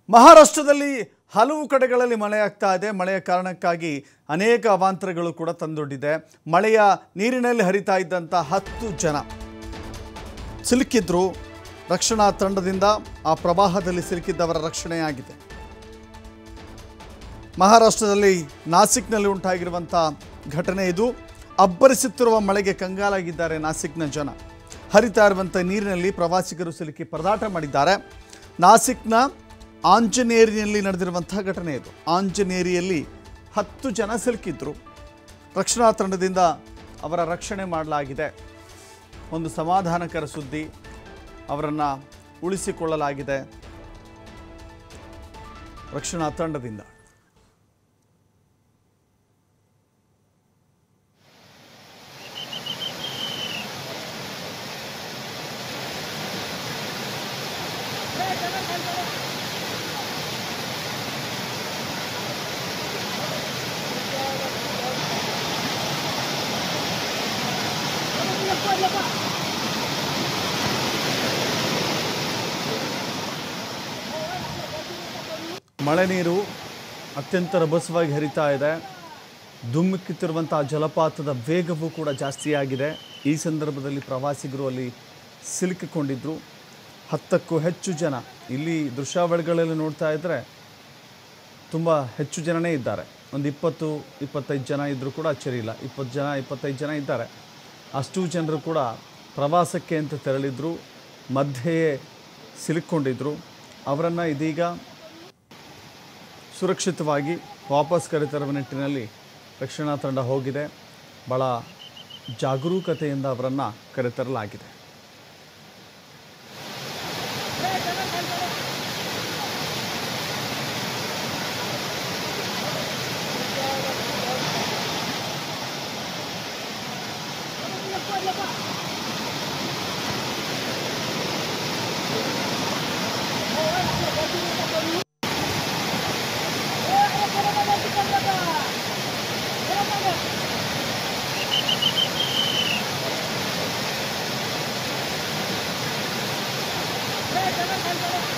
ಮಹಾರಾಷ್ಟ್ರದಲ್ಲಿ ಹಲವು ಕಡೆಗಳಲ್ಲಿ ಮಳೆಯಾಗ್ತಾ ಇದೆ ಮಳೆಯ ಕಾರಣಕ್ಕಾಗಿ ಅನೇಕ ಅವಾಂತರಗಳು ಕೂಡ ತಂದೊಡ್ಡಿದೆ ಮಳೆಯ ನೀರಿನಲ್ಲಿ ಹರಿತಾ ಇದ್ದಂಥ ಹತ್ತು ಜನ ಸಿಲುಕಿದ್ರು ರಕ್ಷಣಾ ತಂಡದಿಂದ ಆ ಪ್ರವಾಹದಲ್ಲಿ ಸಿಲುಕಿದ್ದವರ ರಕ್ಷಣೆಯಾಗಿದೆ ಮಹಾರಾಷ್ಟ್ರದಲ್ಲಿ ನಾಸಿಕ್ನಲ್ಲಿ ಉಂಟಾಗಿರುವಂಥ ಘಟನೆ ಇದು ಅಬ್ಬರಿಸುತ್ತಿರುವ ಮಳೆಗೆ ಕಂಗಾಲಾಗಿದ್ದಾರೆ ನಾಸಿಕ್ನ ಜನ ಹರಿತಾ ಇರುವಂಥ ನೀರಿನಲ್ಲಿ ಪ್ರವಾಸಿಗರು ಸಿಲುಕಿ ಪರದಾಟ ಮಾಡಿದ್ದಾರೆ ನಾಸಿಕ್ನ ಆಂಜನೇರಿಯಲ್ಲಿ ನಡೆದಿರುವಂಥ ಘಟನೆ ಇದು ಆಂಜನೇರಿಯಲ್ಲಿ ಹತ್ತು ಜನ ಸಿಲುಕಿದ್ರು ರಕ್ಷಣಾ ತಂಡದಿಂದ ಅವರ ರಕ್ಷಣೆ ಮಾಡಲಾಗಿದೆ ಒಂದು ಸಮಾಧಾನಕರ ಸುದ್ದಿ ಅವರನ್ನು ಉಳಿಸಿಕೊಳ್ಳಲಾಗಿದೆ ರಕ್ಷಣಾ ತಂಡದಿಂದ ಮಳೆ ನೀರು ಅತ್ಯಂತ ರಭಸವಾಗಿ ಹರಿತಾ ಇದೆ ಧುಮ್ಮಿಕ್ಕುತ್ತಿರುವಂಥ ಜಲಪಾತದ ವೇಗವೂ ಕೂಡ ಜಾಸ್ತಿಯಾಗಿದೆ ಈ ಸಂದರ್ಭದಲ್ಲಿ ಪ್ರವಾಸಿಗರು ಅಲ್ಲಿ ಸಿಲುಕಿಕೊಂಡಿದ್ದರು ಹತ್ತಕ್ಕೂ ಹೆಚ್ಚು ಜನ ಇಲ್ಲಿ ದೃಶ್ಯಾವಳಿಗಳಲ್ಲಿ ನೋಡ್ತಾ ಇದ್ದರೆ ತುಂಬ ಹೆಚ್ಚು ಜನನೇ ಇದ್ದಾರೆ ಒಂದು ಇಪ್ಪತ್ತು ಇಪ್ಪತ್ತೈದು ಜನ ಇದ್ದರೂ ಕೂಡ ಅಚ್ಚರಿ ಇಲ್ಲ ಇಪ್ಪತ್ತು ಜನ ಇಪ್ಪತ್ತೈದು ಜನ ಇದ್ದಾರೆ ಅಷ್ಟು ಜನರು ಕೂಡ ಪ್ರವಾಸಕ್ಕೆ ಅಂತ ತೆರಳಿದ್ರು ಮಧ್ಯೆಯೇ ಸಿಲುಕೊಂಡಿದ್ದರು ಅವರನ್ನು ಇದೀಗ ಸುರಕ್ಷಿತವಾಗಿ ವಾಪಸ್ ಕರೆತರುವ ನಿಟ್ಟಿನಲ್ಲಿ ರಕ್ಷಣಾ ತಂಡ ಹೋಗಿದೆ ಭಾಳ ಜಾಗರೂಕತೆಯಿಂದ ಅವರನ್ನು ಕರೆತರಲಾಗಿದೆ Hey,